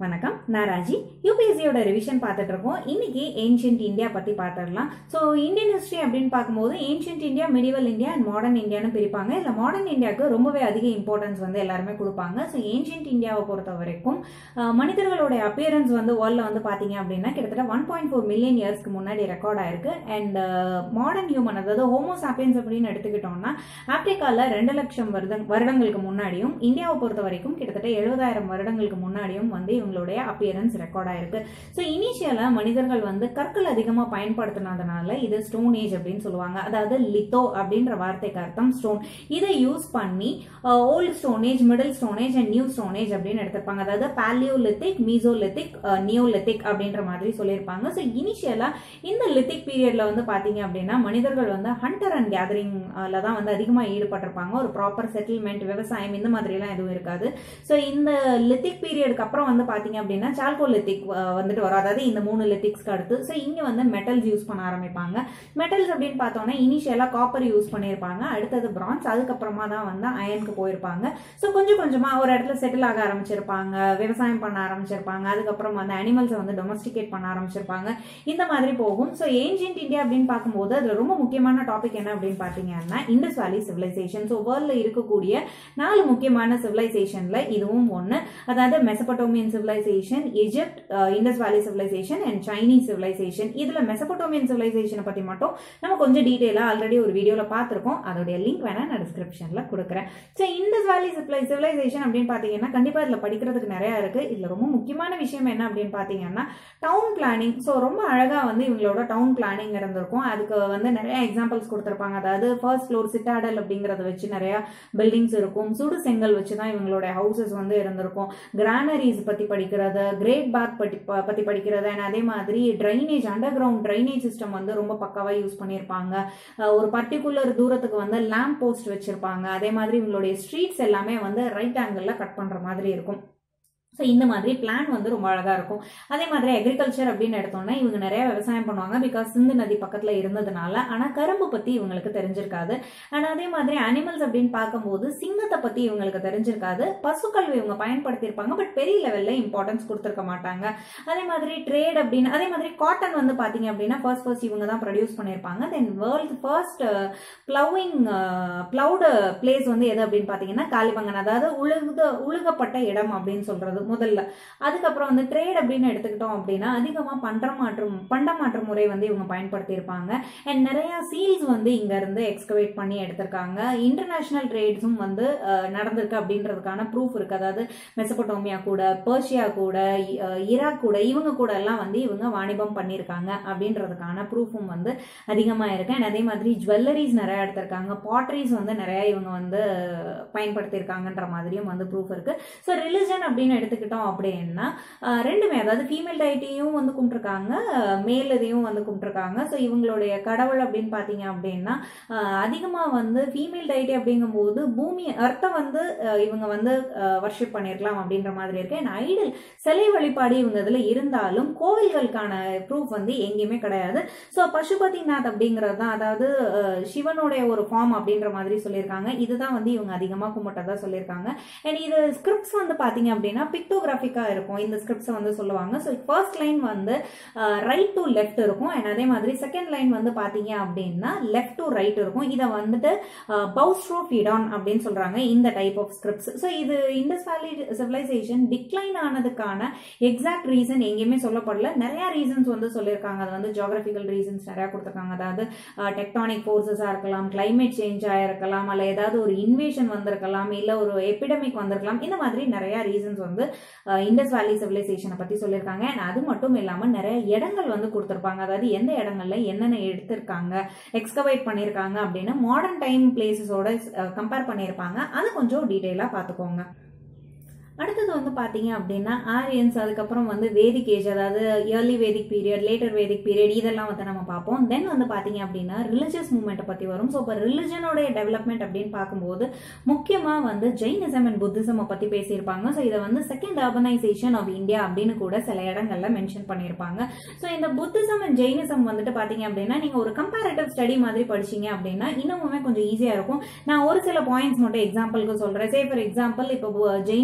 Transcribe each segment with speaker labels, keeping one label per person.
Speaker 1: வணக்கம் நான் ராஜி யூபிஎஸ்சியோட ரிவிஷன் பார்த்துட்டு இருக்கோம் இன்னைக்கு ஏன்ஷியன்ட் இந்தியா பத்தி பார்த்துடலாம் ஸோ இந்தியன் ஹிஸ்டரி அப்படின்னு பார்க்கும்போது ancient India medieval India and modern இந்தியான்னு பிரிப்பாங்க இல்லை மாடர்ன் இந்தியாவுக்கு ரொம்பவே அதிக இம்பார்ட்டன்ஸ் வந்து எல்லாருமே கொடுப்பாங்க ஸோ ஏன்ஷியன்ட் இந்தியாவை பொறுத்த வரைக்கும் அஹ், மனிதர்களுடைய அப்பியரன்ஸ் வந்து வேர்ல்டில் வந்து பார்த்தீங்க அப்படின்னா கிட்டத்தட்ட ஒன் பாயிண்ட் ஃபோர் மில்லியன் இயர்ஸ்க்கு முன்னாடி ரெக்கார்ட் ஆயிருக்கு அண்ட் மாடர்ன் ஹியூமன் அதாவது ஹோமோசாப்பியன்ஸ் அப்படின்னு எடுத்துக்கிட்டோம்னா ஆப்பிரிக்கால ரெண்டு லட்சம் வருட வருடங்களுக்கு முன்னாடியும் இந்தியாவை பொறுத்த வரைக்கும் கிட்டத்தட்ட எழுபதாயிரம் வருடங்களுக்கு முன்னாடியும் வந்து இவங்களுடைய அப்பியரன்ஸ் ரெக்கார்ட் ஆயிருக்கு ஸோ இனிஷியலா மனிதர்கள் வந்து கற்கள் அதிகமாக பயன்படுத்தினதுனால இது ஸ்டோன் ஏஜ் அப்படின்னு சொல்லுவாங்க அதாவது லித்தோ அப்படின்ற வார்த்தைக்கு அர்த்தம் ஸ்டோன் இதை யூஸ் பண்ணி old stone age middle stone age and new stone age அப்படின்னு எடுத்திருப்பாங்க அதாவது பாலியோலித்திக் மீசோலித்திக் நியோலித்திக் அப்படின்ற மாதிரி சொல்லியிருப்பாங்க ஸோ இனிஷியலா இந்த லித்திக் பீரியட்ல வந்து பாத்தீங்க அப்படின்னா மனிதர்கள் வந்து ஹண்டர் அண்ட் கேதரிங்ல தான் வந்து அதிகமாக ஈடுபட்டிருப்பாங்க ஒரு ப்ராப்பர் செட்டில்மெண்ட் விவசாயம் இந்த மாதிரி எல்லாம் எதுவும் இருக்காது ஸோ இந்த லித்திக் பீரியடுக்கு அப்புறம் வந்து பாத்தீங்க அப்படின்னா சால்கோ லித்திக் வந்துட்டு வரும் அதாவது இந்த மூணு லித்திக்ஸ்க்கு அடுத்து ஸோ இங்க வந்து மெட்டல்ஸ் யூஸ் பண்ண ஆரம்பிப்பாங்க மெட்டல்ஸ் அப்படின்னு பார்த்தோன்னா இனிஷியலா காப்பர் யூஸ் பண்ணியிருப்பாங்க அடுத்தது பிரான்ஸ் அதுக்கப்புறமா தான் வந்து அயனுக்கு போயிருப்பாங்க ஸோ கொஞ்சம் கொஞ்சமா ஒரு இடத்துல செட்டில் ஆக ஆரம்பிச்சிருப்பாங்க விவசாயம் பண்ண ஆரம்பிச்சிருப்பாங்க அதுக்கப்புறம் வந்து அனிமல்ஸை வந்து டொமஸ்டிகேட் பண்ண ஆரம்பிச்சிருப்பாங்க இந்த மாதிரி போகும் ஸோ ஏன்ஷியன்ட் இந்தியா அப்படின்னு பார்க்கும்போது அதுல ரொம்ப முக்கியமான டாபிக் என்ன அப்படின்னு பார்த்தீங்கன்னா இண்டஸ் வேலி சிவிலைசேஷன் ஸோ வேர்ல்ட்ல இருக்கக்கூடிய நாலு முக்கியமான சிவிலைசேஷன்ல இதுவும் ஒன்று அதாவது Mesopotamian civilization Egypt Indus valley civilization and Chinese civilization இதுல மெசபட்டோமியன் சிவிலைசேஷனை பத்தி மட்டும் நம்ம கொஞ்சம் டீட்டெயிலாக ஆல்ரெடி ஒரு வீடியோல பார்த்துருக்கோம் அதோடைய லிங்க் வேணா நான் டிஸ்கிரிப்ஷன்ல கொடுக்குறேன் ஸோ இண்டஸ் வேலி சிவிலைசேஷன் அப்படின்னு பார்த்தீங்கன்னா கண்டிப்பா இதுல படிக்கிறதுக்கு நிறைய இருக்கு இதுல ரொம்ப முக்கியமான விஷயம் என்ன அப்படின்னு பார்த்தீங்கன்னா டவுன் பிளானிங் ஸோ ரொம்ப அழகா வந்து இவங்களோட டவுன் பிளானிங் இருந்திருக்கும் அதுக்கு வந்து நிறைய எக்ஸாம்பிள்ஸ் கொடுத்துருப்பாங்க அதாவது ஃபர்ஸ்ட் ஃப்ளோர் சிட்டாடல் அப்படிங்கறத வச்சு நிறைய பில்டிங்ஸ் இருக்கும் சுடு செங்கல் வச்சு தான் இவங்களோட ஹவுசஸ் வந்து இருந்திருக்கும் கிரானரிஸ் பத்தி படிக்கிறது கிரேட் பாத் பத்தி ப- பத்தி படிக்கிறது and அதே மாதிரி drainage underground drainage system வந்து ரொம்ப பக்காவா யூஸ் பண்ணியிருப்பாங்க அஹ் ஒரு பர்டிகுலர் தூரத்துக்கு வந்து லேம்ப் போஸ்ட் வச்சிருப்பாங்க அதே மாதிரி இவங்களுடைய ஸ்ட்ரீட்ஸ் எல்லாமே வந்து ரைட் ஆங்கிள் கட் பண்ற மாதிரி இருக்கும் ஸோ இந்த மாதிரி பிளான் வந்து ரொம்ப அழகா இருக்கும் அதே மாதிரி அக்ரிகல்ச்சர் அப்படின்னு எடுத்தோம்னா இவங்க நிறைய விவசாயம் பண்ணுவாங்க பிகாஸ் சிந்து நதி பக்கத்துல இருந்ததுனால ஆனா கரும்பு பத்தி இவங்களுக்கு தெரிஞ்சிருக்காது அண்ட் அதே மாதிரி அனிமல்ஸ் அப்படின்னு பார்க்கும்போது சிங்கத்தை பத்தி இவங்களுக்கு தெரிஞ்சிருக்காது பசுக்கள் இவங்க பயன்படுத்தியிருப்பாங்க பட் பெரிய லெவல்ல இம்பார்ட்டன்ஸ் கொடுத்துருக்க மாட்டாங்க அதே மாதிரி ட்ரேட் அப்படின்னு அதே மாதிரி காட்டன் வந்து பாத்தீங்க அப்படின்னா ஃபர்ஸ்ட் ஃபர்ஸ்ட் இவங்க தான் ப்ரொடியூஸ் பண்ணியிருப்பாங்க then world first ploughing ploughed place வந்து எது அப்படின்னு பாத்தீங்கன்னா காலிபங்கன் அதாவது உழுக உழுகப்பட்ட இடம் அப்படின்னு சொல்றது முதல்ல அதுக்கப்புறம் வந்து ட்ரேட் அப்படின்னு எடுத்துக்கிட்டோம் அப்படின்னா அதிகமா பண்ட மாற்றம் பண்ட மாற்று முறை வந்து இவங்க பயன்படுத்தியிருப்பாங்க அண்ட் நிறைய சீல்ஸ் வந்து இங்க இருந்து எக்ஸ்கவேட் பண்ணி எடுத்திருக்காங்க இன்டர்நேஷனல் ட்ரேட்ஸும் வந்து அஹ், நடந்திருக்கு அப்படின்றதுக்கான ப்ரூஃப் இருக்கு அதாவது மெசபடோமியா கூட பர்ஷியா கூட இ- அஹ், ஈராக் கூட இவங்க கூட எல்லாம் வந்து இவங்க வாணிபம் பண்ணியிருக்காங்க அப்படின்றதுக்கான ப்ரூஃபும் வந்து அதிகமா இருக்கு அண்ட் அதே மாதிரி ஜுவல்லரிஸ் நிறைய எடுத்திருக்காங்க பாட்ரிஸ் வந்து நிறைய இவங்க வந்து பயன்படுத்தியிருக்காங்கன்ற மாதிரியும் வந்து ப்ரூஃப் இருக்கு ஸோ ரிலிஜன் அப்படின்னு எடுத்துக்கிட்டோம் அப்படின்னா அஹ், ரெண்டுமே அதாவது ஃபீமேல் டைட்டியும் வந்து கும்பிட்டுருக்காங்க மேல் இதையும் வந்து கும்பிட்டுருக்காங்க ஸோ இவங்களுடைய கடவுள் அப்படின்னு பார்த்தீங்க அப்படின்னா அதிகமாக வந்து ஃபீமேல் டைட்டி அப்படிங்கும்போது பூமி அர்த்த வந்து அஹ், இவங்க வந்து வர்ஷிப் பண்ணியிருக்கலாம் அப்படின்ற மாதிரி இருக்கு அண்ட் ஐடல் சிலை வழிபாடு இவங்க இதில் இருந்தாலும் கோவில்களுக்கான ப்ரூஃப் வந்து எங்கேயுமே கிடையாது ஸோ பசுபதிநாத் அப்படிங்கிறது தான் அதாவது அஹ், சிவனுடைய ஒரு ஃபார்ம் அப்படின்ற மாதிரி சொல்லியிருக்காங்க இதுதான் வந்து இவங்க அதிகமாக கும்பிட்டதா சொல்லியிருக்காங்க அண்ட் இது ஸ்கிரிப்ட்ஸ் வந்து பார்த்தீங்க அப்படின்னா பிக்டோகிராஃபிக்காக இருக்கும் இந்த ஸ்கிரிப்ட்ஸை வந்து சொல்லுவாங்க ஸோ ஃபர்ஸ்ட் லைன் வந்து ரைட் டு லெஃப்ட் இருக்கும் அண்ட் அதே மாதிரி செகண்ட் லைன் வந்து பார்த்தீங்க அப்படின்னா லெஃப்ட் டு ரைட் இருக்கும் இதை வந்துட்டு பவுஸ்ட்ரோஃபிடான் அப்படின்னு சொல்றாங்க இந்த டைப் ஆஃப் ஸ்கிரிப்ட்ஸ் ஸோ இது இண்டஸ் வேலி சிவிலைசேஷன் டிக்ளைன் ஆனதுக்கான எக்ஸாக்ட் ரீசன் எங்கேயுமே சொல்லப்படல நிறைய ரீசன்ஸ் வந்து சொல்லியிருக்காங்க அது வந்து ஜியாகிரபிக்கல் ரீசன்ஸ் நிறைய கொடுத்துருக்காங்க அதாவது டெக்டானிக் ஃபோர்ஸஸாக இருக்கலாம் கிளைமேட் சேஞ்ச் ஆயிருக்கலாம் அல்ல ஏதாவது ஒரு இன்வேஷன் வந்திருக்கலாம் இல்லை ஒரு எபிடமிக் வந்திருக்கலாம் இந்த மாதிரி நிறைய ரீசன்ஸ் வந்து இண்டஸ் வேலி சிவிலைசேஷனை பற்றி சொல்லியிருக்காங்க அண்ட் அது மட்டும் இல்லாமல் நிறைய இடங்கள் வந்து கொடுத்துருப்பாங்க அதாவது எந்த இடங்கள்ல என்னென்ன எடுத்திருக்காங்க எக்ஸ்கவேட் பண்ணியிருக்காங்க அப்படின்னு மாடர்ன் டைம் பிளேசஸோட கம்பேர் பண்ணியிருப்பாங்க அதை கொஞ்சம் டீட்டெயிலாக பார்த்துக்கோங்க அடுத்தது வந்து பார்த்தீங்க அப்படின்னா ஆரியன்ஸ் அதுக்கப்புறம் வந்து வேதிக் ஏஜ் அதாவது early Vedic period later Vedic period இதெல்லாம் வந்து நம்ம பார்ப்போம் தென் வந்து பார்த்தீங்க அப்படின்னா ரிலிஜியஸ் மூவ்மெண்ட்டை பற்றி வரும் ஸோ இப்போ ரிலிஜனோடைய டெவலப்மெண்ட் அப்படின்னு பார்க்கும்போது முக்கியமாக வந்து ஜெயினிசம் அண்ட் புத்திசமை பற்றி பேசியிருப்பாங்க ஸோ இதை வந்து செகண்ட் அர்பனைசேஷன் ஆஃப் இந்தியா அப்படின்னு கூட சில இடங்கள்ல மென்ஷன் பண்ணியிருப்பாங்க ஸோ இந்த புத்திசம் அண்ட் ஜெயினிசம் வந்துட்டு பார்த்தீங்க அப்படின்னா நீங்கள் ஒரு கம்பேரேட்டிவ் ஸ்டடி மாதிரி படிச்சீங்க அப்படின்னா இன்னமுமே கொஞ்சம் ஈஸியாக இருக்கும் நான் ஒரு சில பாயிண்ட்ஸ் மட்டும் எக்ஸாம்பிளுக்கு சொல்கிறேன் சே ஃபார் எக்ஸாம்பிள் இப்போ ஜெயினிசம்னு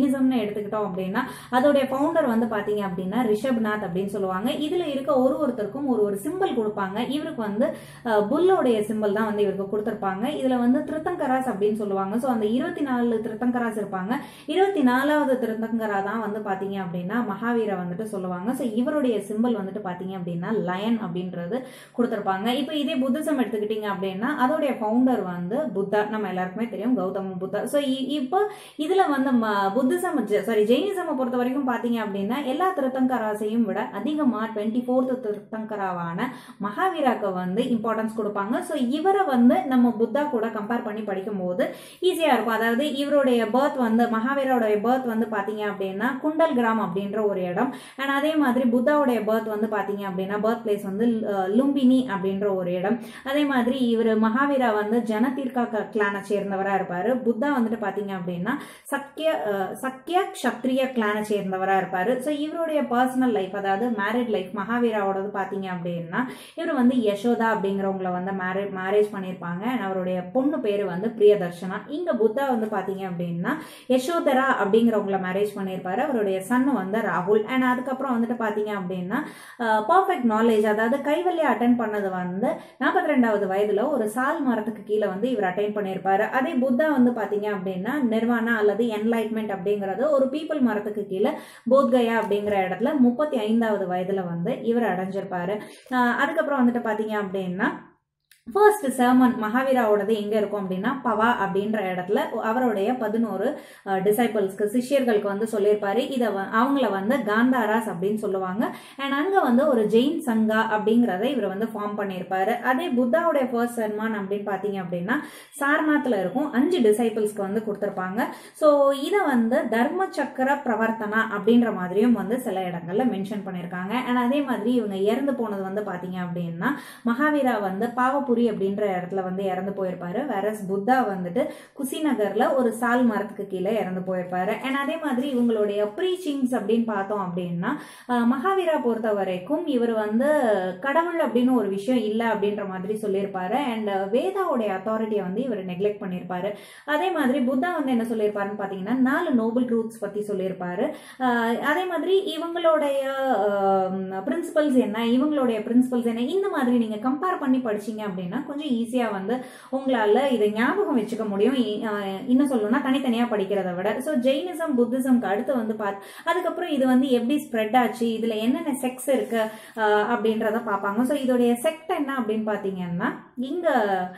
Speaker 1: எடுத்துக்கிட்டோம் அப்படின்னா அதோடைய ஃபவுண்டர் வந்து பாத்தீங்க அப்படின்னா ரிஷப்நாத் அப்படின்னு சொல்லுவாங்க இதுல இருக்க ஒரு ஒருத்தருக்கும் ஒரு ஒரு சிம்பிள் கொடுப்பாங்க இவருக்கு வந்து அஹ், புல்லோடைய சிம்பிள் தான் வந்து இவருக்கு கொடுத்திருப்பாங்க இதுல வந்து திருத்தங்கராஸ் அப்படின்னு சொல்லுவாங்க ஸோ அந்த இருபத்தி நாலு திருத்தங்கராஸ் இருப்பாங்க இருபத்தி நாலாவது திருத்தங்கரா தான் வந்து பாத்தீங்க அப்படின்னா மகாவீர வந்துட்டு சொல்லுவாங்க ஸோ இவருடைய சிம்பிள் வந்துட்டு பாத்தீங்க அப்படின்னா லயன் அப்படின்றது கொடுத்திருப்பாங்க இப்போ இதே புத்திசம் எடுத்துக்கிட்டீங்க அப்படின்னா அதோடைய ஃபவுண்டர் வந்து புத்தா நம்ம எல்லாருக்குமே தெரியும் கௌதம புத்தா ஸோ இப்போ இதுல வந்து ம- புத்திசம் சாரி ஜெயினிசம் பொறுத்த வரைக்கும் பாத்தீங்க அப்படின்னா எல்லா திருத்தங்கராசையும் விட அதிகமா டுவெண்ட்டி ஃபோர்த் திருத்தங்கராவான மகாவீராக்கு வந்து இம்பார்ட்டன்ஸ் கொடுப்பாங்க ஸோ இவரை வந்து நம்ம புத்தா கூட கம்பேர் பண்ணி படிக்கும்போது ஈஸியா இருக்கும் அதாவது இவருடைய பர்த் வந்து மகாவீரோடைய பர்த் வந்து பாத்தீங்க அப்படின்னா குண்டல் கிராம் அப்படின்ற ஒரு இடம் அண்ட் அதே மாதிரி புத்தாவுடைய பர்த் வந்து பாத்தீங்க அப்படின்னா பர்த் பிளேஸ் வந்து அஹ், லும்பினி அப்படின்ற ஒரு இடம் அதே மாதிரி இவர் மகாவீரா வந்து ஜனதீர்க்கா கிளானை சேர்ந்தவரா இருப்பாரு புத்தா வந்துட்டு பாத்தீங்க அப்படின்னா சக்கிய அஹ், சக்கிய க்ஷத்ரிய கிளானை சேர்ந்தவரா இருப்பாரு ஸோ இவருடைய பர்சனல் லைஃப் அதாவது மேரிட் லைஃப் மகாவீராவோடது பாத்தீங்க அப்படின்னா இவர் வந்து யசோதா அப்படிங்கிறவங்கள வந்து மேரேஜ் மேரேஜ் பண்ணியிருப்பாங்க and அவருடைய பொண்ணு பேரு வந்து பிரியதர்ஷனா இங்க புத்தா வந்து பாத்தீங்க அப்படின்னா யசோதரா அப்படிங்கிறவங்கள மேரேஜ் பண்ணியிருப்பாரு அவருடைய சன் வந்து ராகுல் அண்ட் அதுக்கப்புறம் வந்துட்டு பாத்தீங்க அப்படின்னா பர்ஃபெக்ட் நாலேஜ் அதாவது கைவல்ய அட்டன் பண்ணது வந்து நாற்பத்தி ரெண்டாவது வயதுல ஒரு சால் மரத்துக்கு கீழே வந்து இவர் அட்டைன் பண்ணியிருப்பாரு அதே புத்தா வந்து பாத்தீங்க அப்படின்னா நிர்வாணா அல்லது என்லைட்மெண்ட் அப்படிங்கிறது ஒரு பீப்புள் மரத்துக்கு கீழே போத்கயா அப்படிங்கிற இடத்துல முப்பத்தி ஐந்தாவது வயதுல வந்து இவர் அடைஞ்சிருப்பாரு ஆஹ் அதுக்கப்புறம் வந்துட்டு பாத்தீங்க அப்படின்னா ஃபர்ஸ்ட் செர்மன் மகாவீராவோடது எங்க இருக்கும் அப்படின்னா பவா அப்படின்ற இடத்துல அவருடைய பதினோரு டிசைபிள்ஸ்க்கு சிஷ்யர்களுக்கு வந்து சொல்லியிருப்பாரு இதை அவங்கள வந்து காந்தாராஸ் அப்படின்னு சொல்லுவாங்க அண்ட் அங்க வந்து ஒரு ஜெயின் சங்கா அப்படிங்கிறத இவர் வந்து ஃபார்ம் பண்ணியிருப்பாரு அதே புத்தாவுடைய ஃபர்ஸ்ட் சர்மான் அப்படின்னு பாத்தீங்க அப்படின்னா சார்நாத்ல இருக்கும் அஞ்சு டிசைபிள்ஸ்க்கு வந்து கொடுத்துருப்பாங்க ஸோ இதை வந்து தர்ம சக்கர பிரவர்த்தனா அப்படின்ற மாதிரியும் வந்து சில இடங்கள்ல மென்ஷன் பண்ணியிருக்காங்க அண்ட் அதே மாதிரி இவங்க இறந்து போனது வந்து பாத்தீங்க அப்படின்னா மகாவீரா வந்து பாவபுரி அப்படின்ற இடத்துல வந்து இறந்து போயிருப்பாரு வேறஸ் புத்தா வந்துட்டு குசிநகர்ல ஒரு சால் மரத்துக்கு கீழே இறந்து போயிருப்பாரு அண்ட் அதே மாதிரி இவங்களுடைய ப்ரீச்சிங்ஸ் அப்படின்னு பார்த்தோம் அப்படின்னா அஹ், மகாவீரா பொறுத்த வரைக்கும் இவர் வந்து கடவுள் அப்படின்னு ஒரு விஷயம் இல்லை அப்படின்ற மாதிரி சொல்லியிருப்பாரு அண்ட் வேதாவுடைய அத்தாரிட்டியை வந்து இவர் நெக்லெக்ட் பண்ணியிருப்பாரு அதே மாதிரி புத்தா வந்து என்ன சொல்லியிருப்பாருன்னு பார்த்தீங்கன்னா நாலு நோபல் ட்ரூத்ஸ் பத்தி சொல்லியிருப்பாரு அஹ், அதே மாதிரி இவங்களுடைய பிரின்சிபல்ஸ் என்ன இவங்களுடைய பிரின்சிபல்ஸ் என்ன இந்த மாதிரி நீங்க கம்பேர் பண்ணி படிச்சீங்க அப்படின்னா கொஞ்சம் ஈஸியா வந்து உங்களால இதை ஞாபகம் வச்சுக்க முடியும் இ- அஹ், இன்னும் சொல்லணும்னா தனித்தனியா படிக்கிறத விட ஸோ ஜெயினிசம் புத்திசம்க்கு அடுத்து வந்து பாத் அதுக்கப்புறம் இது வந்து எப்படி ஸ்ப்ரெட் ஆச்சு இதுல என்னென்ன செக்ஸ் இருக்கு அஹ், அப்படின்றத பார்ப்பாங்க ஸோ இதோடைய செக்ட் என்ன அப்படின்னு பார்த்தீங்கன்னா இங்க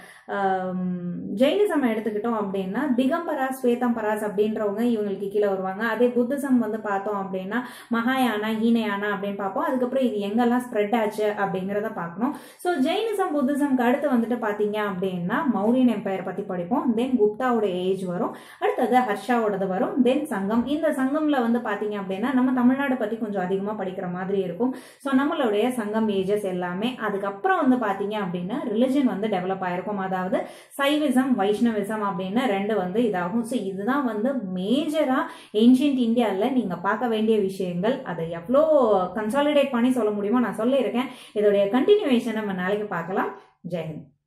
Speaker 1: ஆம், ஜெயினிசம் எடுத்துக்கிட்டோம் அப்படின்னா திகம்பரா ஸ்வேதம்பராஸ் அப்படின்றவங்க இவங்களுக்கு கீழே வருவாங்க அதே புத்திசம் வந்து பார்த்தோம் அப்படின்னா மகாயானா ஹீனயானா அப்படின்னு பார்ப்போம் அதுக்கப்புறம் இது எங்கெல்லாம் ஸ்ப்ரெட் ஆச்சு அப்படிங்கிறத பார்க்கணும் ஸோ ஜெயினிசம் புத்திசம்க்கு அடுத்து வந்துட்டு பார்த்தீங்க அப்படின்னா மௌரியன் எம்பையர் பற்றி படிப்போம் தென் குப்தாவோட ஏஜ் வரும் அடுத்தது ஹர்ஷாவோடது வரும் தென் சங்கம் இந்த சங்கம்ல வந்து பார்த்தீங்க அப்படின்னா நம்ம தமிழ்நாடு பற்றி கொஞ்சம் அதிகமாக படிக்கிற மாதிரி இருக்கும் ஸோ நம்மளுடைய சங்கம் ஏஜஸ் எல்லாமே அதுக்கப்புறம் வந்து பார்த்தீங்க அப்படின்னா ரிலிஜன் வந்து டெவலப் ஆயிருக்கும் அதாவது சைவிசம் வைஷ்ணவிசம் அப்படின்னு ரெண்டு வந்து இதாகும் ஸோ இதுதான் வந்து மேஜரா ஏன்ஷியன்ட் இந்தியாவில் நீங்க பார்க்க வேண்டிய விஷயங்கள் அதை எவ்வளோ கன்சாலிடேட் பண்ணி சொல்ல முடியுமோ நான் சொல்லியிருக்கேன் இதோடைய கண்டினியூவேஷன் நம்ம நாளைக்கு பார்க்கலாம் ஜெயஹிந்த்